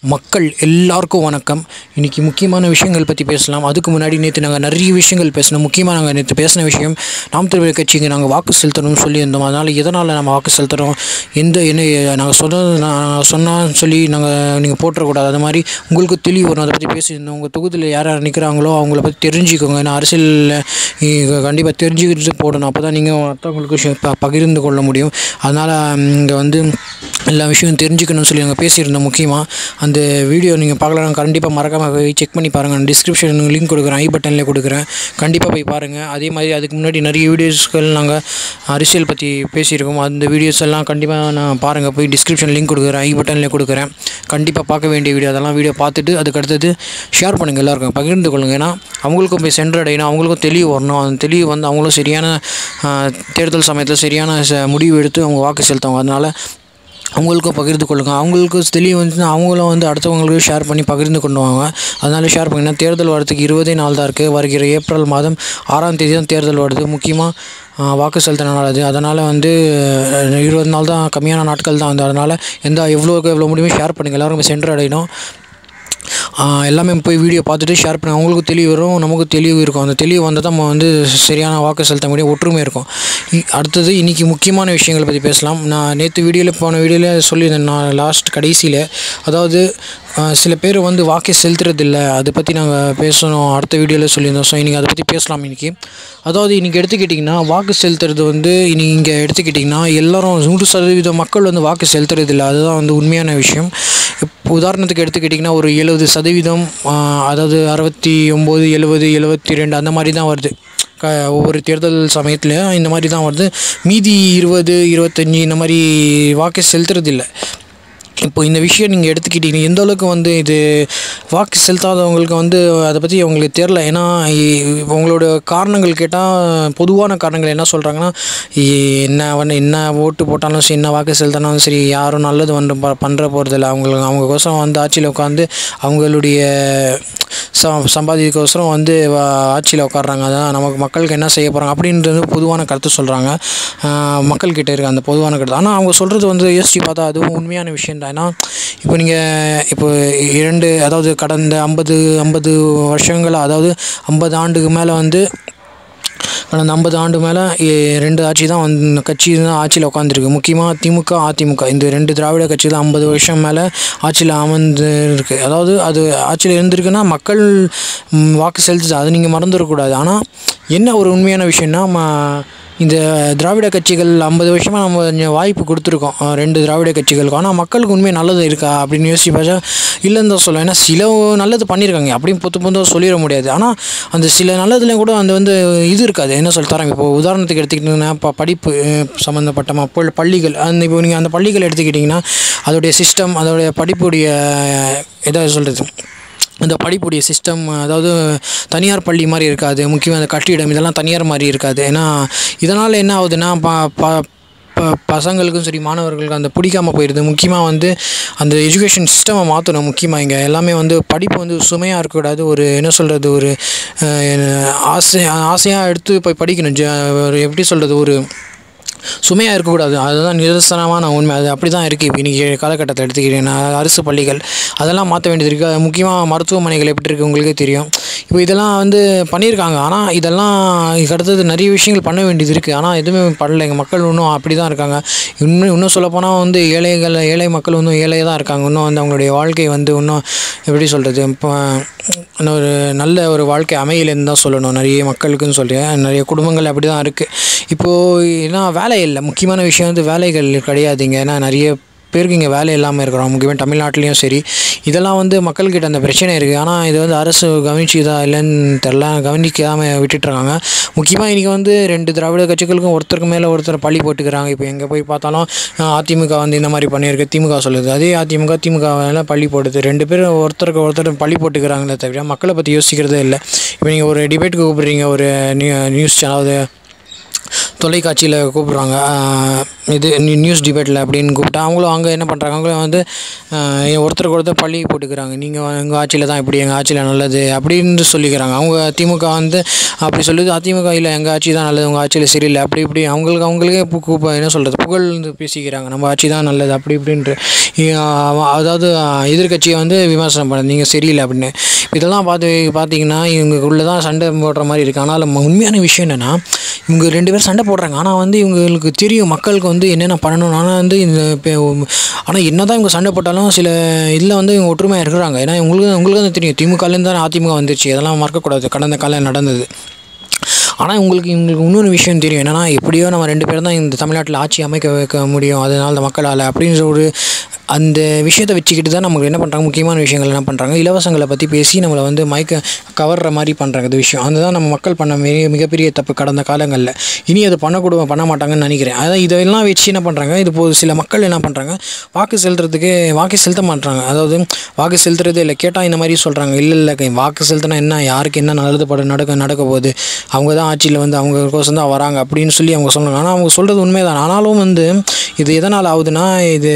மக்கள் எல்லாருக்கும் வணக்கம் இன்றைக்கி முக்கியமான விஷயங்கள் பற்றி பேசலாம் அதுக்கு முன்னாடி நேற்று நாங்கள் நிறைய விஷயங்கள் பேசினோம் முக்கியமாக நாங்கள் நேற்று பேசின விஷயம் நாம் தமிழர் கட்சிக்கு நாங்கள் வாக்கு செலுத்தணும்னு சொல்லியிருந்தோம் அதனால் எதனால் நம்ம வாக்கு செலுத்துகிறோம் எந்த என்ன நாங்கள் சொன்னது நான் சொன்னான்னு சொல்லி நாங்கள் நீங்கள் போட்டுறக்கூடாது அது மாதிரி உங்களுக்கு தெளிவு வரும் அதை பற்றி பேசியிருந்தோம் உங்கள் தொகுதியில் யார் யார் நிற்கிறாங்களோ அவங்கள பற்றி தெரிஞ்சுக்கோங்க ஏன்னா அரசியலில் கண்டிப்பாக தெரிஞ்சுக்கிட்டு போடணும் அப்போ தான் நீங்கள் மற்றவங்களுக்கு ஷே- ப- பகிர்ந்து கொள்ள முடியும் அதனால் இங்கே வந்து எல்லா விஷயம் தெரிஞ்சுக்கணும்னு சொல்லி நாங்கள் பேசியிருந்தோம் முக்கியமாக அந்த வீடியோ நீங்கள் பார்க்கலாம் கண்டிப்பாக மறக்காமல் போய் செக் பண்ணி பாருங்கள் டிஸ்கிரிப்ஷன் லிங்க் கொடுக்குறேன் ஐ பட்டனில் கொடுக்குறேன் கண்டிப்பாக போய் பாருங்கள் அதே மாதிரி அதுக்கு முன்னாடி நிறைய வீடியோஸ்கள் நாங்கள் அரசியல் பற்றி பேசியிருக்கோம் அந்த வீடியோஸ் எல்லாம் கண்டிப்பாக நான் பாருங்கள் போய் டிஸ்கிரிப்ஷன் லிங்க் கொடுக்குறேன் ஐ பட்டனில் கொடுக்குறேன் கண்டிப்பாக பார்க்க வேண்டிய வீடியோ அதெல்லாம் வீடியோ பார்த்துட்டு அதுக்கு அடுத்தது ஷேர் பண்ணுங்கள் எல்லாருக்கும் பகிர்ந்து கொள்ளுங்கள் ஏன்னா அவங்களுக்கும் போய் சென்றடையணும் அவங்களுக்கும் தெளிவு வரணும் அந்த தெளிவு வந்து அவங்களும் சரியான ஆ, தேர்தல் சமயத்தில் சரியான ச- முடிவு எடுத்து அவங்க வாக்கு செலுத்துவாங்க அதனால் அவங்களுக்கும் பகிர்ந்து கொள்ளுங்க அவங்களுக்கு தெளிவு வந்துச்சுன்னா அவங்களும் வந்து அடுத்தவங்களுக்கு ஷேர் பண்ணி பகிர்ந்து கொண்டுவாங்க அதனால ஷேர் பண்ணுங்க தேர்தல் வரதுக்கு இருபதே நாள் தான் இருக்குது வருகிற ஏப்ரல் மாதம் ஆறாம் தேதி தான் தேர்தல் வருது முக்கியமாக வாக்கு செலுத்த நாள் அது அதனால் வந்து அஹ், இருபது நாள் தான் கம்மியான நாட்கள் தான் வந்து அதனால் எந்த எவ்வளோக்கு எவ்வளோ முடியுமோ ஷேர் பண்ணுங்கள் எல்லாரும் போய் சென்று அடையணும் ஆஹ் எல்லாமே போய் வீடியோ பார்த்துட்டு ஷேர் பண்ணி அவங்களுக்கும் தெளிவு வரும் நமக்கும் தெளிவு இருக்கும் அந்த தெளிவு வந்தால் தான் நம்ம வந்து சரியான வாக்கு செலுத்த முடியும் ஒற்றுமை இருக்கும் இ- அடுத்தது இன்றைக்கி முக்கியமான விஷயங்களை பற்றி பேசலாம் நான் நேற்று வீடியோவில் போன வீடியோவில் சொல்லியிருந்தேன் நான் லாஸ்ட் கடைசியில் அதாவது ஆஹ் சில பேர் வந்து வாக்கை செலுத்துறதில்ல அதை பற்றி நாங்கள் பேசணும் அடுத்த வீடியோவில் சொல்லியிருந்தோம் ஸோ இன்றைக்கி அதை பற்றி பேசலாம் இன்றைக்கி அதாவது இன்றைக்கி எடுத்துக்கிட்டிங்கன்னா வாக்கு செலுத்துறது வந்து இனி இங்கே எடுத்துக்கிட்டிங்கன்னா எல்லாரும் நூறு சதவீத மக்கள் வந்து வாக்கு செலுத்துறதில்ல அதுதான் வந்து உண்மையான விஷயம் இப்போ உதாரணத்துக்கு எடுத்துக்கிட்டிங்கன்னா ஒரு எழுபது சதவீதம் ஆஹ் அதாவது அறுபத்தி ஒம்பது எழுபது எழுபத்தி ரெண்டு அந்த மாதிரி தான் வருது க ஒவ்வொரு தேர்தல் சமயத்துலையும் இந்த மாதிரி தான் வருது மீதி இருபது இருபத்தஞ்சி இந்த மாதிரி வாக்கு செலுத்துறதில்ல இப்போ இந்த விஷயம் நீங்கள் எடுத்துக்கிட்டீங்க எந்த அளவுக்கு வந்து இது வாக்கு செலுத்தாதவங்களுக்கு வந்து அதை பற்றி அவங்களுக்கு தெரில ஏன்னா இ- உங்களோட காரணங்கள் கேட்டால் பொதுவான காரணங்கள் என்ன சொல்கிறாங்கன்னா என்ன வந்து என்ன ஓட்டு போட்டாலும் சரி என்ன வாக்கு செலுத்தினாலும் சரி யாரும் நல்லது வந்து ப பண்ணுற போகிறதில்ல அவங்களுக்கு அவங்க கோசம் வந்து ஆட்சியில் உட்காந்து அவங்களுடைய ச சம்பாதிக்கோசரம் வந்து வ- ஆட்சியில் உட்காடுறாங்க அதான் நமக்கு மக்களுக்கு என்ன செய்ய போகிறாங்க அப்படின்றது பொதுவான கருத்து சொல்கிறாங்க மக்கள்கிட்ட இருக்க அந்த பொதுவான கருத்து ஆனால் அவங்க சொல்கிறது வந்து யோசிச்சு பார்த்தா அதுவும் உண்மையான விஷயம் தான் ஏன்னா இப்போ நீங்கள் இப்போ இரண்டு அதாவது கடந்த ஐம்பது ஐம்பது வருஷங்கள் அதாவது ஐம்பது ஆண்டுக்கு மேலே வந்து கடந்த ஐம்பது ஆண்டு மேலே ரெண்டு ஆட்சி தான் வந்து கட்சி தான் ஆட்சியில் உட்காந்துருக்கு முக்கியமாக திமுக அதிமுக இந்த ரெண்டு திராவிட கட்சி தான் ஐம்பது வருஷம் மேலே ஆட்சியில் அமர்ந்து இருக்கு அதாவது அது ஆட்சியில் இருந்திருக்குன்னா மக்கள் ம், வாக்கு செலுத்துது அது நீங்கள் மறந்துடக்கூடாது ஆனால் என்ன ஒரு உண்மையான விஷயம்னா ம- இந்த திராவிட கட்சிகள் ஐம்பது வருஷமாக நம்ம கொஞ்சம் வாய்ப்பு கொடுத்துருக்கோம் அஹ் ரெண்டு திராவிட கட்சிகளுக்கும் ஆனால் மக்களுக்கு உண்மையாக நல்லது இருக்கா அப்படின்னு யோசிச்சு பார்த்தா இல்லைன்னு தான் சொல்லுவேன் ஏன்னா சில நல்லது பண்ணியிருக்காங்க அப்படியும் பொத்து பொந்து சொல்லிட முடியாது ஆனால் அந்த சில நல்லதுலேயும் கூட அந்த வந்து இது இருக்காது என்ன சொல்லி தராங்க இப்போ உதாரணத்துக்கு எடுத்துக்கிட்டிங்கன்னா இப்போ படிப்பு அஹ், சம்மந்தப்பட்ட ம- பள்ளிகள் அந்த இப்போ நீங்கள் அந்த பள்ளிகள் எடுத்துக்கிட்டிங்கன்னா அதோடைய சிஸ்டம் அதோடைய படிப்புடைய எதாவது சொல்கிறது இந்த படிப்புடைய சிஸ்டம் அதாவது தனியார் பள்ளி மாதிரி இருக்காது முக்கியமாக அந்த கட்டிடம் இதெல்லாம் தனியார் மாதிரி இருக்காது ஏன்னா இதனால் என்ன ஆகுதுன்னா ப ப ப பசங்களுக்கும் சரி மாணவர்களுக்கும் அந்த பிடிக்காம போயிடுது முக்கியமாக வந்து அந்த எஜுகேஷன் சிஸ்டமை மாற்றணும் முக்கியமாக இங்கே எல்லாமே வந்து படிப்பு வந்து சுமையாக இருக்கக்கூடாது ஒரு என்ன சொல்கிறது ஒரு அஹ், ஆசை ஆசையாக எடுத்து போய் படிக்கணும் ஜ ஒரு எப்படி சொல்கிறது ஒரு சுமையாக இருக்கக்கூடாது அதுதான் நிதர்சனமான உண்மை அது அப்படி தான் இருக்குது இப்போ இன்றைக்கி காலகட்டத்தில் எடுத்துக்கிட்டீங்கன்னா அரசு பள்ளிகள் அதெல்லாம் மாற்ற வேண்டியது இருக்குது முக்கியமாக மருத்துவமனைகள் எப்படி இருக்குது உங்களுக்கே தெரியும் இப்போ இதெல்லாம் வந்து பண்ணியிருக்காங்க ஆனால் இதெல்லாம் இதுக்கு அடுத்தது நிறைய விஷயங்கள் பண்ண வேண்டியது இருக்குது ஆனால் எதுவுமே பண்ணல எங்கள் மக்கள் இன்னும் அப்படி தான் இருக்காங்க இன்னும் இன்னும் சொல்லப்போனால் வந்து ஏழைகள் ஏழை மக்கள் இன்னும் ஏழையாக தான் இருக்காங்க இன்னும் வந்து அவங்களுடைய வாழ்க்கை வந்து இன்னும் எப்படி சொல்கிறது இப்போ இன்னும் ஒரு நல்ல ஒரு வாழ்க்கை அமையலைன்னு தான் சொல்லணும் நிறைய மக்களுக்குன்னு சொல்கிறேன் நிறைய குடும்பங்கள் அப்படி தான் இருக்குது இப்போது ஏன்னா வேலை இல்லை முக்கியமான விஷயம் வந்து வேலைகள் கிடையாதுங்க ஏன்னா நிறைய பேருக்கு இங்கே வேலை இல்லாமல் இருக்கிறோம் முக்கியமாக தமிழ்நாட்டிலையும் சரி இதெல்லாம் வந்து மக்கள்கிட்ட அந்த பிரச்சனை இருக்குது ஆனால் இது வந்து அரசு கவனிச்சுதா இல்லைன்னு தெரில கவனிக்காமல் விட்டுட்டுருக்காங்க முக்கியமாக இன்றைக்கி வந்து ரெண்டு திராவிட கட்சிகளுக்கும் ஒருத்தருக்கு மேலே ஒருத்தர் பழி போட்டுக்கிறாங்க இப்போ எங்கே போய் பார்த்தாலும் அஹ், அதிமுக வந்து இந்த மாதிரி பண்ணியிருக்கு திமுக சொல்லுது அதே அதிமுக திமுக மேலே பழி போடுது ரெண்டு பேரும் ஒருத்தருக்கு ஒருத்தர் பழி போட்டுக்கிறாங்களே தவிர மக்களை பற்றி யோசிக்கிறதே இல்லை இப்போ நீங்கள் ஒரு டிபேட்டுக்கு கூப்பிட்றீங்க ஒரு நியூ நியூஸ் சேனல் தொலைக்காட்சியில் கூப்பிட்றாங்க இது நியூ நியூஸ் டிபேட்டில் அப்படின்னு கூப்பிட்டா அவங்களும் அங்கே என்ன பண்ணுறாங்க அவங்களும் வந்து ஆஹ், ஒருத்தருக்கு ஒருத்தர் பள்ளி போட்டுக்கிறாங்க நீங்கள் எங்கள் ஆட்சியில் தான் இப்படி எங்கள் ஆட்சியில் நல்லது அப்படின்னு சொல்லிக்கிறாங்க அவங்க திமுக வந்து அப்படி சொல்லுது அதிமுக இல்லை எங்கள் ஆட்சி தான் நல்லது உங்கள் ஆட்சியில் சரியில்லை அப்படி இப்படி அவங்களுக்கு அவங்களுக்கே பு- கு- என்ன சொல்கிறது புகழ்ந்து பேசிக்கிறாங்க நம்ம ஆட்சி தான் நல்லது அப்படி இப்படின்ட்டு இ- ஆ- அதாவது எதிர்கட்சியை வந்து விமர்சனம் பண்ண நீங்கள் சரியில்லை அப்படின்னு இதெல்லாம் பார்த்து பார்த்தீங்கன்னா இவங்களுக்குள்ள தான் சண்டை போடுற மாதிரி இருக்குது ஆனால் ம- உண்மையான விஷயம் என்னென்னா இவங்க ரெண்டு பேரும் சண்டை போடுறாங்க ஆனால் வந்து இவங்களுக்கு தெரியும் மக்களுக்கு வந்து என்னென்ன பண்ணணும் ஆனால் வந்து இந்த ஆனால் என்ன தான் இவங்க சண்டை போட்டாலும் சில இதில் வந்து இவங்க ஒற்றுமையாக இருக்கிறாங்க ஏன்னா உங்களுக்கு உங்களுக்கு வந்து தெரியும் திமுகலேருந்து தான் அதிமுக வந்துருச்சு அதெல்லாம் மறக்கக்கூடாது கடந்த காலம் நடந்தது ஆனால் உங்களுக்கு இவங்களுக்கு இன்னொரு விஷயம் தெரியும் என்னென்னா எப்படியோ நம்ம ரெண்டு பேரும் தான் இந்த தமிழ்நாட்டில் ஆட்சி அமைக்க வைக்க முடியும் அதனால் அந்த மக்களால் அப்படின்ற ஒரு அந்த விஷயத்தை வச்சுக்கிட்டு தான் நமக்கு என்ன பண்ணுறாங்க முக்கியமான விஷயங்கள் என்ன பண்ணுறாங்க இலவசங்களை பற்றி பேசி நம்மளை வந்து மயக்க கவர்ற மாதிரி பண்ணுறாங்க இது விஷயம் அதுதான் நம்ம மக்கள் பண்ண மிக மிகப்பெரிய தப்பு கடந்த காலங்களில் இனி அது பண்ணக்கூட பண்ண மாட்டாங்கன்னு நினைக்கிறேன் அதான் இதெல்லாம் வச்சு என்ன பண்ணுறாங்க இது போது சில மக்கள் என்ன பண்ணுறாங்க வாக்கு செலுத்துறதுக்கு வாக்கு செலுத்த மாட்டாங்க அதாவது வாக்கு செலுத்துறது இல்லை கேட்டால் இந்த மாதிரி சொல்கிறாங்க இல்லை இல்லை வாக்கு செலுத்தினா என்ன யாருக்கு என்ன நல்லது பட நடக்க நடக்க போகுது அவங்க தான் ஆட்சியில் வந்து அவங்க கோசம் தான் வராங்க அப்படின்னு சொல்லி அவங்க சொல்கிறாங்க ஆனால் அவங்க சொல்கிறது உண்மைதான் ஆனாலும் வந்து இது எதனால் ஆகுதுன்னா இது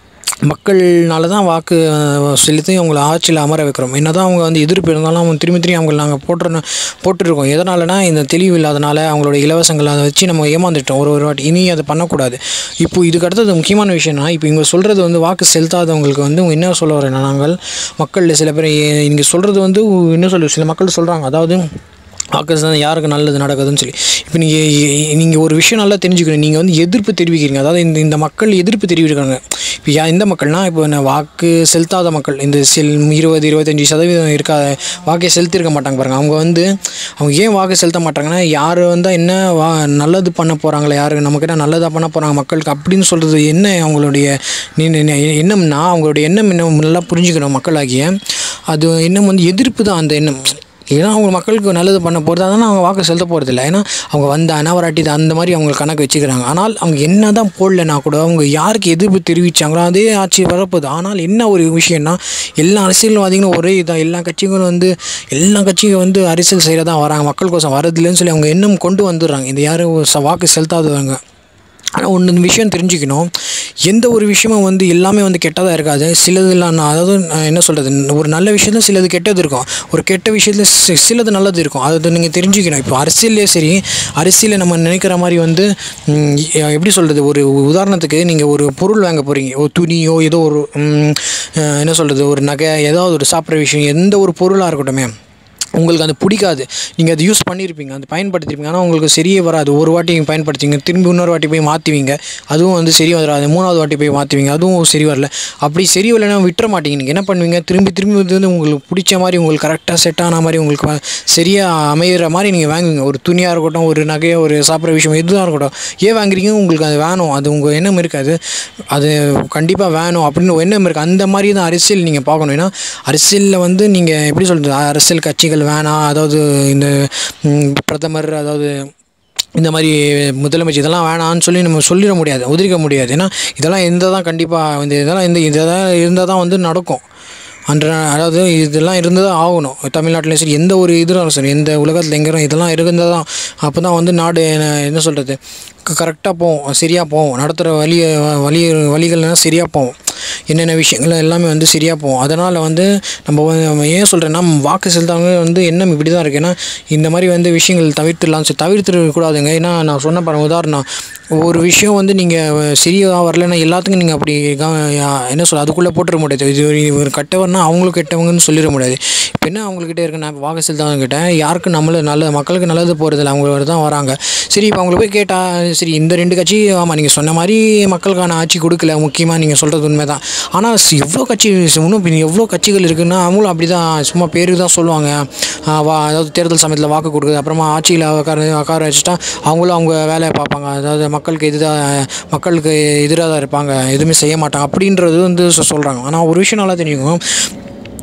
மக்கள்னால தான் வாக்கு அஹ், செலுத்தி அவங்கள ஆட்சியில் அமர வைக்கிறோம் என்ன தான் அவங்க வந்து எதிர்ப்பு இருந்தாலும் அவங்க திரும்பி திரும்பி அவங்களை நாங்கள் போட்டுருன்னு போட்டுருக்கோம் எதனாலனா இந்த தெளிவு இல்லாதனால அவங்களோட இலவசங்களை அதை வச்சு நம்ம ஏமாந்துட்டோம் ஒரு ஒரு வாட்டி இனி அதை பண்ணக்கூடாது இப்போ இதுக்கு அடுத்தது முக்கியமான விஷயம்னா இப்போ இவங்க சொல்கிறது வந்து வாக்கு செலுத்தாதவங்களுக்கு வந்து இவங்க என்ன சொல்ல வரேன்னா நாங்கள் மக்களில் சில பேர் இங்கே சொல்கிறது வந்து என்ன சொல்லு சில மக்கள் சொல்கிறாங்க அதாவது வாக்கு தான் யாருக்கு நல்லது நடக்குதுன்னு சொல்லி இப்போ நீங்கள் நீங்கள் ஒரு விஷயம் நல்லா தெரிஞ்சுக்கணும் நீங்கள் வந்து எதிர்ப்பு தெரிவிக்கிறீங்க அதாவது இந்த இந்த மக்கள் எதிர்ப்பு தெரிவிக்கிறாங்க இப்போ யா எந்த மக்கள்னா இப்போ நான் வாக்கு செலுத்தாத மக்கள் இந்த செல் இருபது இருபத்தஞ்சி சதவீதம் இருக்காத வாக்கை செலுத்திருக்க மாட்டாங்க பாருங்கள் அவங்க வந்து அவங்க ஏன் வாக்கு செலுத்த மாட்டாங்கன்னா யார் வந்தால் என்ன வா நல்லது பண்ண போகிறாங்களே யாரு நமக்கு என்ன நல்லதாக பண்ண போகிறாங்க மக்களுக்கு அப்படின்னு சொல்கிறது என்ன அவங்களுடைய நீ- நீ- நீ- எண்ணம்னா அவங்களுடைய எண்ணம் என்ன நல்லா புரிஞ்சுக்கணும் மக்களாகிய அது எண்ணம் வந்து எதிர்ப்பு தான் அந்த எண்ணம் ஏன்னா அவங்க மக்களுக்கு நல்லது பண்ண போகிறது அதனால் அவங்க வாக்கு செலுத்த போகிறதில்ல ஏன்னா அவங்க வந்த அனாவராட்டி அந்த மாதிரி அவங்க கணக்கு வச்சுக்கிறாங்க ஆனால் அவங்க என்ன தான் போடலனா கூட அவங்க யாருக்கு எதிர்ப்பு தெரிவித்தாங்களோ அதே ஆட்சி வரப்போகுது ஆனால் என்ன ஒரு விஷயம்னா எல்லா அரசியல்வாதிகளும் ஒரே இதான் எல்லா கட்சிகளும் வந்து எல்லா கட்சியும் வந்து அரசியல் செய்கிறதா வராங்க மக்கள் கோசம் வரதில்லைன்னு சொல்லி அவங்க எண்ணம் கொண்டு வந்துடுறாங்க இந்த யாரும் ச- வாக்கு செலுத்தாதவங்க ஆனால் ஒன்று விஷயம் தெரிஞ்சுக்கணும் எந்த ஒரு விஷயமும் வந்து எல்லாமே வந்து கெட்டதாக இருக்காது சிலதுலாம் நான் அதாவது நான் என்ன சொல்கிறது ஒரு நல்ல விஷயத்துல சிலது கெட்டது இருக்கும் ஒரு கெட்ட விஷயத்தில் சி- சிலது நல்லது இருக்கும் அதை நீங்கள் தெரிஞ்சுக்கணும் இப்போ அரசியல்லே சரி அரசியலில் நம்ம நினைக்கிற மாதிரி வந்து ம், எ- எப்படி சொல்கிறது ஒரு உதாரணத்துக்கு நீங்கள் ஒரு பொருள் வாங்க போகிறீங்க ஒரு துணியோ ஏதோ ஒரு ம், அஹ், என்ன சொல்கிறது ஒரு நகை ஏதாவது ஒரு சாப்பிட்ற விஷயம் எந்த ஒரு பொருளாக இருக்கட்டுமே உங்களுக்கு அது பிடிக்காது நீங்கள் அது யூஸ் பண்ணியிருப்பீங்க அது பயன்படுத்திருப்பீங்க ஆனால் உங்களுக்கு சரியே வராது ஒரு வாட்டி நீங்கள் பயன்படுத்திங்க திரும்பி இன்னொரு வாட்டி போய் மாற்றுவீங்க அதுவும் வந்து சரி வராது மூணாவது வாட்டி போய் மாற்றுவீங்க அதுவும் சரி வரல அப்படி சரி வரலன்னா விட்டுற மாட்டீங்க நீங்கள் என்ன பண்ணுவீங்க திரும்பி திரும்பி இது வந்து உங்களுக்கு பிடிச்ச மாதிரி உங்களுக்கு கரெக்டாக செட் ஆன மாதிரி உங்களுக்கு வ- சரியாக அமையிற மாதிரி நீங்கள் வாங்குவீங்க ஒரு துணியாக இருக்கட்டும் ஒரு நகையோ ஒரு சாப்பிட்ற விஷயம் எதுவாக இருக்கட்டும் ஏன் வாங்குறீங்க உங்களுக்கு அது வேணும் அது உங்கள் எண்ணம் இருக்காது அது கண்டிப்பாக வேணும் அப்படின்னு ஒரு எண்ணம் இருக்குது அந்த மாதிரி தான் அரசியல் நீங்கள் பார்க்கணும் ஏன்னா அரசியலில் வந்து நீங்கள் எப்படி சொல்கிறது அரசியல் கட்சிகள் வேணாம் அதாவது இந்த ம், பிரதமர் அதாவது இந்த மாதிரி முதலமைச்சர் இதெல்லாம் வேணாம்னு சொல்லி நம்ம சொல்லிட முடியாது ஒதுக்க முடியாது ஏன்னா இதெல்லாம் இருந்தால் தான் கண்டிப்பாக இந்த இதெல்லாம் இந்த இதெல்லாம் இருந்தால் தான் வந்து நடக்கும் அன்ற அதாவது இதெல்லாம் இருந்து தான் ஆகணும் தமிழ்நாட்டிலையும் சரி எந்த ஒரு இதுவும் சரி எந்த உலகத்தில் எங்கே இதெல்லாம் இருந்தால் தான் அப்போ தான் வந்து நாடு என்ன- என்ன சொல்கிறது கரெக்டாக போவோம் சரியாக போவோம் நடத்துகிற வழி வழி வழிகள்லாம் சரியாக போவோம் என்னென்ன விஷயங்கள் எல்லாமே வந்து சரியாக போகும் அதனால் வந்து நம்ம வந்து நம்ம ஏன் சொல்கிறேன்னா வாக்கு செலுத்தவங்க வந்து எண்ணம் இப்படி தான் இருக்குது ஏன்னா இந்த மாதிரி வந்து விஷயங்கள் தவிர்த்துடலாம் சரி தவிர்த்துடக்கூடாதுங்க ஏன்னா நான் சொன்ன பாருங்க உதாரணம் ஒரு விஷயம் வந்து நீங்கள் சரியாக வரலைன்னா எல்லாத்துக்கும் நீங்கள் அப்படி கவ- யா- என்ன சொல்ல அதுக்குள்ளே போட்டுற முடியாது இது ஒரு ஒரு கெட்டவர்னா அவங்களும் கெட்டவங்கன்னு சொல்லிட முடியாது இப்போ என்ன அவங்கக்கிட்ட இருக்கு நான் வாக்கு செலுத்தவங்க கிட்ட யாருக்கும் நம்மள நல்ல மக்களுக்கு நல்லது போகிறதில்ல அவங்க தான் வராங்க சரி இப்போ அவங்கள போய் கேட்டால் சரி இந்த ரெண்டு கட்சி ஆமாம் நீங்கள் சொன்ன மாதிரி மக்களுக்கான ஆட்சி கொடுக்கல முக்கியமாக நீங்கள் சொல்கிறது உண்மை தான் ஆனால் எவ்வளோ கட்சி இன்னும் பின்ன எவ்வளோ கட்சிகள் இருக்குன்னா அவங்களும் அப்படி தான் சும்மா பேருக்கு தான் சொல்லுவாங்க ஆ, வா அதாவது தேர்தல் சமயத்தில் வாக்கு கொடுக்குறது அப்புறமா ஆட்சியில் உட்கார உட்கார வச்சுட்டா அவங்களும் அவங்க வேலையை பார்ப்பாங்க அதாவது மக்களுக்கு எதிராக மக்களுக்கு எதிராக தான் இருப்பாங்க எதுவுமே செய்ய மாட்டாங்க அப்படின்றது வந்து சொல்கிறாங்க ஆனால் ஒரு விஷயம் நல்லா தெரியும்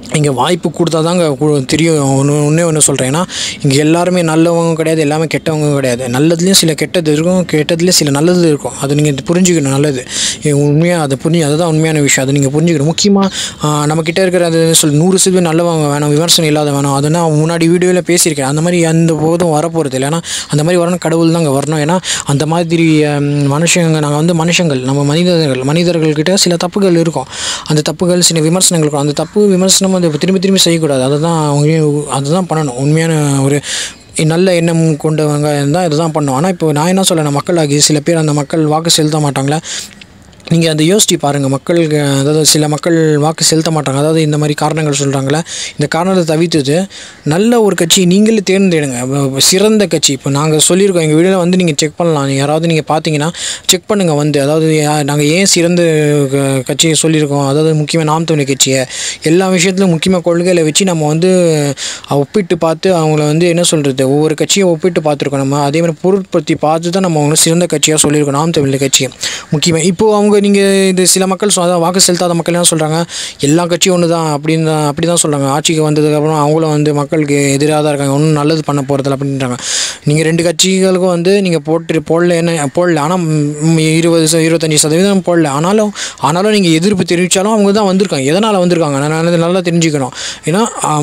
இங்கே வாய்ப்பு கொடுத்தா தாங்க கு- தெரியும் ஒன்று ஒன்றே ஒன்று சொல்கிறேன் ஏன்னா இங்கே எல்லாருமே நல்லவங்க கிடையாது எல்லாமே கெட்டவங்க கிடையாது நல்லதுலேயும் சில கெட்டது இருக்கும் கெட்டதுலேயும் சில நல்லது இருக்கும் அது நீங்கள் புரிஞ்சுக்கணும் நல்லது உண்மையாக அதை புரிஞ்சு அதுதான் உண்மையான விஷயம் அதை நீங்கள் புரிஞ்சுக்கணும் முக்கியமாக நம்மக்கிட்ட இருக்கிற அது சொல்லி நூறு சதவீதம் நல்லவங்க வேணும் விமர்சனம் இல்லாத வேணும் அதை நான் முன்னாடி வீடியோவில் பேசியிருக்கேன் அந்த மாதிரி எந்த போதும் வரப்போகிறது இல்லை ஏன்னா அந்த மாதிரி வரணும் கடவுள் தாங்க வரணும் ஏன்னா அந்த மாதிரி ஹம், மனுஷங்க நாங்கள் வந்து மனுஷங்கள் நம்ம மனிதர்கள் மனிதர்கள்கிட்ட சில தப்புகள் இருக்கும் அந்த தப்புகள் சில விமர்சனங்கள் இருக்கும் அந்த தப்பு விமர்சனம் வந்து திரும்பி திரும்பி செய்யக்கூடாது அதை தான் அவங்க அதுதான் பண்ணணும் உண்மையான ஒரு நல்ல எண்ணம் கொண்டவங்க இருந்தால் இதுதான் பண்ணும் ஆனால் இப்போ நான் என்ன சொல்லேன் மக்களாகி சில பேர் அந்த மக்கள் வாக்கு செலுத்த மாட்டாங்களே நீங்கள் அதை யோசிச்சு பாருங்கள் மக்களுக்கு அதாவது சில மக்கள் வாக்கு செலுத்த மாட்டாங்க அதாவது இந்த மாதிரி காரணங்கள் சொல்கிறாங்களே இந்த காரணத்தை தவிர்த்துட்டு நல்ல ஒரு கட்சி நீங்களே தேர்ந்தெடுங்க வ- சிறந்த கட்சி இப்போ நாங்கள் சொல்லியிருக்கோம் எங்கள் வீடியோவில் வந்து நீங்கள் செக் பண்ணலாம் யாராவது நீங்கள் பார்த்தீங்கன்னா செக் பண்ணுங்கள் வந்து அதாவது நாங்கள் ஏன் சிறந்த க- கட்சியை சொல்லியிருக்கோம் அதாவது முக்கியமாக நாம் தமிழ் கட்சியை எல்லா விஷயத்துலையும் முக்கியமாக கொள்கைகளை வச்சு நம்ம வந்து அஹ், ஒப்பிட்டு பார்த்து அவங்கள வந்து என்ன சொல்கிறது ஒவ்வொரு கட்சியை ஒப்பிட்டு பார்த்துருக்கோம் நம்ம அதே மாதிரி பொருட்படுத்தி பார்த்து தான் நம்ம அவங்க சிறந்த கட்சியாக சொல்லியிருக்கோம் நாம் தமிழ் கட்சியை முக்கியமாக இப்போ அவங்க நீங்கள் இது சில மக்கள் சொ- அதாவது வாக்கு செலுத்தாத மக்கள் என்ன சொல்கிறாங்க எல்லா கட்சியும் ஒன்று தான் அப்படின்னு தான் அப்படி தான் சொல்கிறாங்க ஆட்சிக்கு வந்ததுக்கப்புறம் அவங்களும் வந்து மக்களுக்கு எதிராக தான் இருக்காங்க ஒன்றும் நல்லது பண்ண போகிறதில்ல அப்படின்றாங்க நீங்கள் ரெண்டு கட்சிகளுக்கும் வந்து நீங்கள் போட்டு போடல என்ன போடல ஆனால் இருபது ச- இருபத்தஞ்சி சதவீதம் போடல ஆனாலும் ஆனாலும் நீங்கள் எதிர்ப்பு தெரிவித்தாலும் அவங்க தான் வந்திருக்காங்க எதனால் வந்திருக்காங்க நான் நல்லது நல்லா தெரிஞ்சுக்கணும் ஏன்னா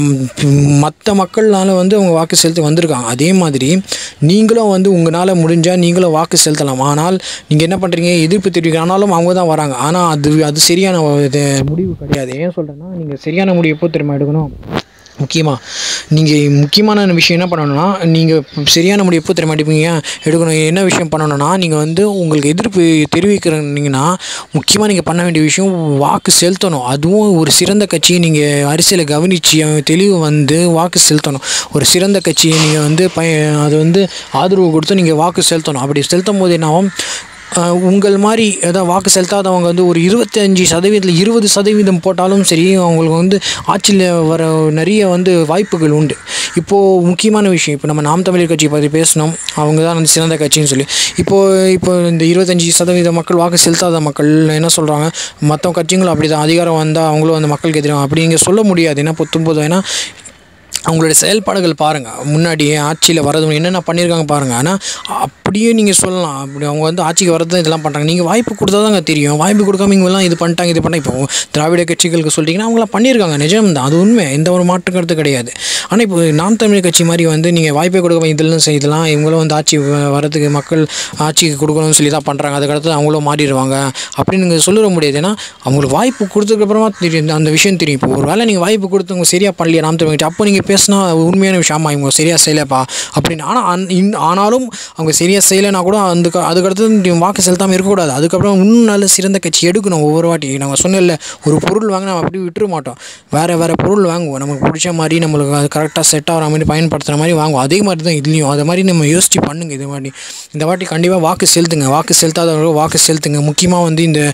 மற்ற மக்கள்னால வந்து அவங்க வாக்கு செலுத்தி வந்திருக்காங்க அதே மாதிரி நீங்களும் வந்து உங்களால் முடிஞ்சால் நீங்களும் வாக்கு செலுத்தலாம் ஆனால் நீங்கள் என்ன பண்ணுறீங்க எதிர்ப்பு தெரிவிக்க ஆனாலும் அவங்க தான் வராங்க ஆனால் அது அது சரியான ஒரு இது முடிவு கிடையாது ஏன் சொல்கிறேன்னா நீங்கள் சரியான முடிவு எப்போ திரும்ப எடுக்கணும் முக்கியமாக நீங்கள் முக்கியமான விஷயம் என்ன பண்ணணும்னா நீங்கள் சரியான முடிவு எப்போ தெரியுமா எடுப்பீங்க எடுக்கணும் என்ன விஷயம் பண்ணணும்னா நீங்கள் வந்து உங்களுக்கு எதிர்ப்பு தெரிவிக்கிறீங்கன்னா முக்கியமாக நீங்கள் பண்ண வேண்டிய விஷயம் வாக்கு செலுத்தணும் அதுவும் ஒரு சிறந்த கட்சியை நீங்கள் அரசியலை கவனித்து தெளிவு வந்து வாக்கு செலுத்தணும் ஒரு சிறந்த கட்சியை நீங்கள் வந்து பய அது வந்து ஆதரவு கொடுத்து நீங்கள் வாக்கு செலுத்தணும் அப்படி செலுத்தும் போது என்ன ஆகும் ஆஹ் உங்கள் மாதிரி ஏதாவது வாக்கு செலுத்தாதவங்க வந்து ஒரு இருபத்தஞ்சி சதவீதத்தில் இருபது சதவீதம் போட்டாலும் சரி அவங்களுக்கு வந்து ஆட்சியில் வர நிறைய வந்து வாய்ப்புகள் உண்டு இப்போது முக்கியமான விஷயம் இப்போ நம்ம நாம் தமிழர் கட்சியை பற்றி பேசினோம் அவங்க தான் வந்து சிறந்த கட்சின்னு சொல்லி இப்போது இப்போ இந்த இருபத்தஞ்சி சதவீத மக்கள் வாக்கு செலுத்தாத மக்கள் என்ன சொல்கிறாங்க மற்ற கட்சிகளும் அப்படி தான் அதிகாரம் வந்தால் அவங்களும் அந்த மக்களுக்கு எதிராக அப்படி இங்கே சொல்ல முடியாது ஏன்னா பொத்தும்போது ஏன்னா அவங்களுடைய செயல்பாடுகள் பாருங்கள் முன்னாடி ஆட்சியில் வரது என்னென்ன பண்ணியிருக்காங்க பாருங்கள் ஆனால் அப்படியே நீங்கள் சொல்லலாம் அப்படி அவங்க வந்து ஆட்சிக்கு வரது இதெல்லாம் பண்ணுறாங்க நீங்கள் வாய்ப்பு கொடுத்தா தாங்க தெரியும் வாய்ப்பு கொடுக்காம இவங்கெல்லாம் இது பண்ணிட்டாங்க இது பண்ணாங்க இப்போ திராவிட கட்சிகளுக்கு சொல்லிட்டீங்கன்னா அவங்களாம் பண்ணியிருக்காங்க நிஜம் தான் அது உண்மை எந்த ஒரு மாற்று கருத்து கிடையாது ஆனால் இப்போ நாம் தமிழ் கட்சி மாதிரி வந்து நீங்கள் வாய்ப்பே கொடுக்காம இதெல்லாம் செய்யலாம் இவங்களும் வந்து ஆட்சி வ- வரதுக்கு மக்கள் ஆட்சிக்கு கொடுக்கணும்னு சொல்லி தான் பண்ணுறாங்க அதுக்கடுத்து அவங்களும் மாறிடுவாங்க அப்படின்னு நீங்கள் சொல்லிட முடியாது ஏன்னா அவங்களுக்கு வாய்ப்பு கொடுத்ததுக்கப்புறமா தெரியும் அந்த விஷயம் தெரியும் இப்போ ஒரு வேளை நீங்கள் வாய்ப்பு கொடுத்தவங்க சரியாக பண்ணலையா நாம் தமிழ் கட்சி அப்போ நீங்கள் பேசினா அது உண்மையான விஷயம் ஆமாம் இவங்க சரியாக செய்யலைப்பா அப்படின்னு ஆனால் அன் இன் ஆனாலும் அவங்க சரியாக செய்யலைனா கூட அந்த அதுக்கடுத்து நீ வாக்கு செலுத்தாமல் இருக்கக்கூடாது அதுக்கப்புறம் இன்னும் நல்ல சிறந்த கட்சி எடுக்கணும் ஒவ்வொரு வாட்டி நம்ம சொன்னல ஒரு பொருள் வாங்க நம்ம அப்படி விட்டுற மாட்டோம் வேறு வேறு பொருள் வாங்குவோம் நமக்கு பிடிச்ச மாதிரி நம்மளுக்கு அது கரெக்டாக செட் ஆகிற மாதிரி பயன்படுத்துகிற மாதிரி வாங்குவோம் அதே மாதிரி தான் இதுலேயும் அது மாதிரி நம்ம யோசிச்சு பண்ணுங்க இது மாதிரி இந்த வாட்டி கண்டிப்பாக வாக்கு செலுத்துங்க வாக்கு செலுத்தாதவங்க வாக்கு செலுத்துங்க முக்கியமாக வந்து இந்த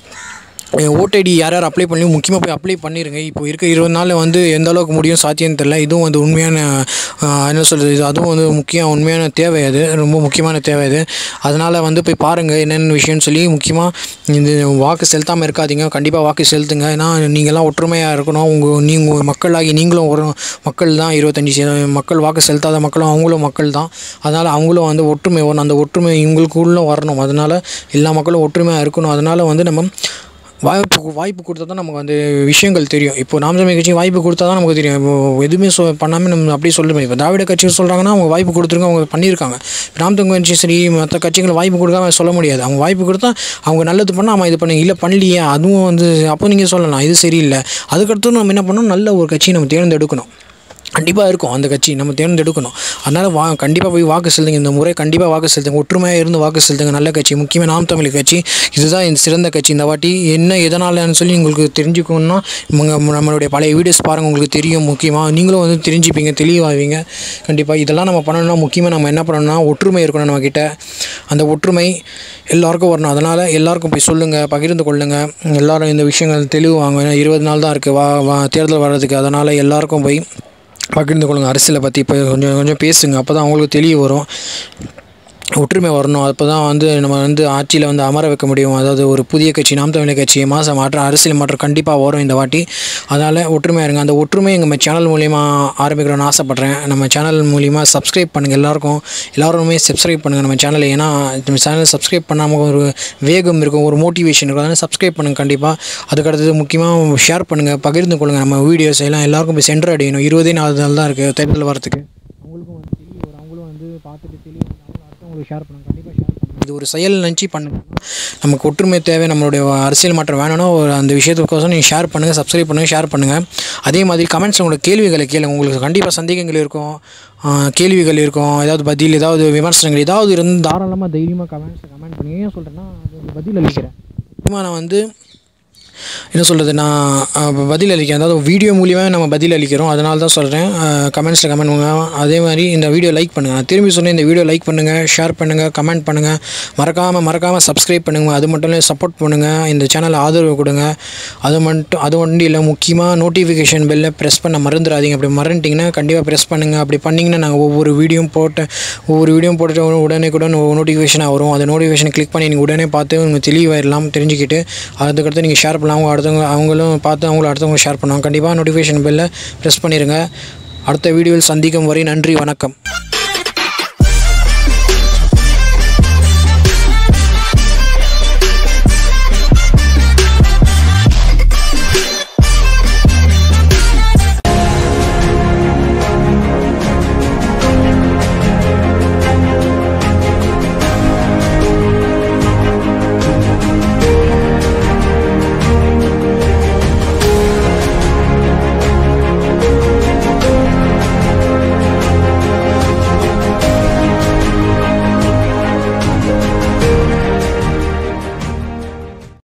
ஓடிடி யார் யார் அப்ளை பண்ணி முக்கியமாக போய் அப்ளை பண்ணிடுங்க இப்போ இருக்க இருபது நாளில் வந்து எந்த அளவுக்கு முடியும் சாத்தியம் தெரியல இதுவும் வந்து உண்மையான ஆஹ், என்ன சொல்கிறது இது அதுவும் வந்து முக்கியம் உண்மையான தேவை அது ரொம்ப முக்கியமான தேவை அது அதனால் வந்து போய் பாருங்கள் என்னென்ன விஷயம்னு சொல்லி முக்கியமாக இந்த வாக்கு செலுத்தாமல் இருக்காதீங்க கண்டிப்பாக வாக்கு செலுத்துங்க ஏன்னா நீங்கள்லாம் ஒற்றுமையாக இருக்கணும் உங்கள் நீங்கள் மக்களாகி நீங்களும் ஒரு மக்கள் தான் இருபத்தஞ்சி சதவீத மக்கள் வாக்கு செலுத்தாத மக்களும் அவங்களும் மக்கள் தான் அதனால் அவங்களும் வந்து ஒற்றுமை வரணும் அந்த ஒற்றுமை இவங்களுக்குள்ள வரணும் அதனால் எல்லா மக்களும் ஒற்றுமையாக இருக்கணும் அதனால் வந்து நம்ம வாய்ப்பு கு- வாய்ப்பு கொடுத்தா தான் நமக்கு வந்து விஷயங்கள் தெரியும் இப்போ நாம் தமிழ் கட்சி வாய்ப்பு கொடுத்தா தான் நமக்கு தெரியும் இப்போ எதுவுமே சொ பண்ணாமல் நம்ம அப்படியே சொல்ல முடியும் இப்போ திராவிட கட்சி சொல்கிறாங்கன்னா அவங்க வாய்ப்பு கொடுத்துருங்க அவங்க பண்ணியிருக்காங்க இப்போ நாம் தமிழ் கட்சி சரி மற்ற கட்சிகள் வாய்ப்பு கொடுக்காம சொல்ல முடியாது அவங்க வாய்ப்பு கொடுத்தா அவங்க நல்லது பண்ணால் ஆமாம் இது பண்ணி இல்லை பண்ணலையே அதுவும் வந்து அப்போ நீங்கள் சொல்லலாம் இது சரியில்லை அதுக்கடுத்து நம்ம என்ன பண்ணணும் நல்ல ஒரு கட்சியை நம்ம தேர்ந்தெடுக்கணும் கண்டிப்பாக இருக்கும் அந்த கட்சி நம்ம தேர்ந்தெடுக்கணும் அதனால் வா கண்டிப்பாக போய் வாக்கு செலுத்துங்க இந்த முறை கண்டிப்பாக வாக்கு செலுத்துங்க ஒற்றுமையாக இருந்து வாக்கு செலுத்துங்க நல்ல கட்சி முக்கியமாக நாம் தமிழ் கட்சி இதுதான் இந்த சிறந்த கட்சி இந்த வாட்டி என்ன எதனாலன்னு சொல்லி உங்களுக்கு தெரிஞ்சுக்கணும்னா உங்க- நம்மளுடைய பழைய வீடியோஸ் பாருங்கள் உங்களுக்கு தெரியும் முக்கியமாக நீங்களும் வந்து தெரிஞ்சுப்பீங்க தெளிவாவீங்க கண்டிப்பாக இதெல்லாம் நம்ம பண்ணணும்னா முக்கியமாக நம்ம என்ன பண்ணணும்னா ஒற்றுமை இருக்கணும் நம்மக்கிட்ட அந்த ஒற்றுமை எல்லாருக்கும் வரணும் அதனால் எல்லாருக்கும் போய் சொல்லுங்கள் பகிர்ந்து கொள்ளுங்கள் எல்லாரும் இந்த விஷயங்கள் தெளிவாங்க ஏன்னா இருபது நாள் தான் இருக்குது வா வா தேர்தல் வர்றதுக்கு அதனால் எல்லாருக்கும் போய் பகிர்ந்து கொள்ளுங்கள் அரசியலை பற்றி இப்போ கொஞ்சம் கொஞ்சம் பேசுங்க அப்போ தான் அவங்களுக்கு தெளிவு வரும் ஒற்றுமை வரணும் அப்போ தான் வந்து நம்ம வந்து ஆட்சியில் வந்து அமர வைக்க முடியும் அதாவது ஒரு புதிய கட்சி நாம் தமிழர் கட்சி மாதம் மாற்றம் அரசியல் மாற்றம் கண்டிப்பாக வரும் இந்த வாட்டி அதனால் ஒற்றுமையாக இருங்க அந்த ஒற்றுமையை நம்ம சேனல் மூலிமா ஆரம்பிக்கணும்னு ஆசைப்பட்றேன் நம்ம சேனல் மூலிமா சப்ஸ்கிரைப் பண்ணுங்கள் எல்லாருக்கும் எல்லாருமே சப்ஸ்கிரைப் பண்ணுங்கள் நம்ம சேனலை ஏன்னா நம்ம சேனல் சப்ஸ்கிரைப் பண்ணாமல் ஒரு வேகம் இருக்கும் ஒரு மோட்டிவேஷன் இருக்கும் அதனால் சப்ஸ்கிரைப் பண்ணுங்கள் கண்டிப்பாக அதுக்கடுத்தது முக்கியமாக ஷேர் பண்ணுங்கள் பகிர்ந்து கொள்ளுங்கள் நம்ம வீடியோஸ் எல்லாம் எல்லாருக்கும் போய் சென்டர் அடையணும் இருபதே நாலு நாள் தான் இருக்குது தேர்தல் வரத்துக்கு அவங்களுக்கும் வந்து தெளிவு வரும் அவங்களும் வந்து பார்த்துட்டு தெளிவு வந்து அவங்க அடுத்தவங்களுக்கு ஷேர் பண்ணுங்க கண்டிப்பாக ஷேர் பண்ணுங்க இது ஒரு செயல் நினச்சி பண்ணுங்க நமக்கு ஒற்றுமை தேவை நம்மளுடைய அரசியல் மாற்றம் வேணும்னா ஒரு அந்த விஷயத்துக்கோசம் நீங்கள் ஷேர் பண்ணுங்கள் சப்ஸ்கிரைப் பண்ணுங்கள் ஷேர் பண்ணுங்கள் அதே மாதிரி கமெண்ட்ஸ் உங்களோட கேள்விகளை கேளுங்க உங்களுக்கு கண்டிப்பாக சந்தேகங்கள் இருக்கும் ஆஹ் கேள்விகள் இருக்கும் ஏதாவது பதில் ஏதாவது விமர்சனங்கள் ஏதாவது இருந்து தாராளமாக தைரியமாக கமெண்ட்ஸை கமெண்ட் பண்ணி ஏன் சொல்கிறேன்னா அது வந்து பதில் அளிக்கிறேன் முக்கியமாக நான் வந்து என்ன சொல்கிறது நான் அஹ், பதில் அளிக்கிறேன் அதாவது வீடியோ மூலியமாக நம்ம பதில் அளிக்கிறோம் அதனால தான் சொல்கிறேன் கமெண்ட்ஸில் கமெண்ட் பண்ணுங்க அதே மாதிரி இந்த வீடியோ லைக் பண்ணுங்கள் நான் திரும்பி சொன்னேன் இந்த வீடியோ லைக் பண்ணுங்கள் ஷேர் பண்ணுங்கள் கமெண்ட் பண்ணுங்கள் மறக்காமல் மறக்காமல் சப்ஸ்கிரைப் பண்ணுங்கள் அது மட்டும் இல்லை சப்போர்ட் பண்ணுங்கள் இந்த சேனலை ஆதரவு கொடுங்க அது மட்டும் அது ஒன்றும் இல்லை முக்கியமாக நோட்டிஃபிகேஷன் பெல்லை ப்ரெஸ் பண்ண மறந்துடாதீங்க அப்படி மறந்துட்டிங்கன்னா கண்டிப்பாக ப்ரெஸ் பண்ணுங்கள் அப்படி பண்ணிங்கன்னா நாங்கள் ஒவ்வொரு வீடியோவும் போட்டு ஒவ்வொரு வீடியோவும் போட்டுட்டு உடனே கூட நோட்டிஃபிகேஷனாக வரும் அந்த நோட்டிஃபிகேஷன் கிளிக் பண்ணி நீங்கள் உடனே பார்த்து உங்களுக்கு தெளிவாயிடலாம் தெரிஞ்சுக்கிட்டு அதுக்கடுத்து நீங்கள் ஷேர் பண்ணலாம் அவங்க அடுத்தவங்க அவங்களும் பார்த்து அவங்களும் அடுத்தவங்க ஷேர் பண்ணுவாங்க கண்டிப்பாக நோட்டிஃபிகேஷன் பெல்லை ப்ரெஸ் பண்ணிடுங்க அடுத்த வீடியோவில் சந்திக்கும் வரை நன்றி வணக்கம்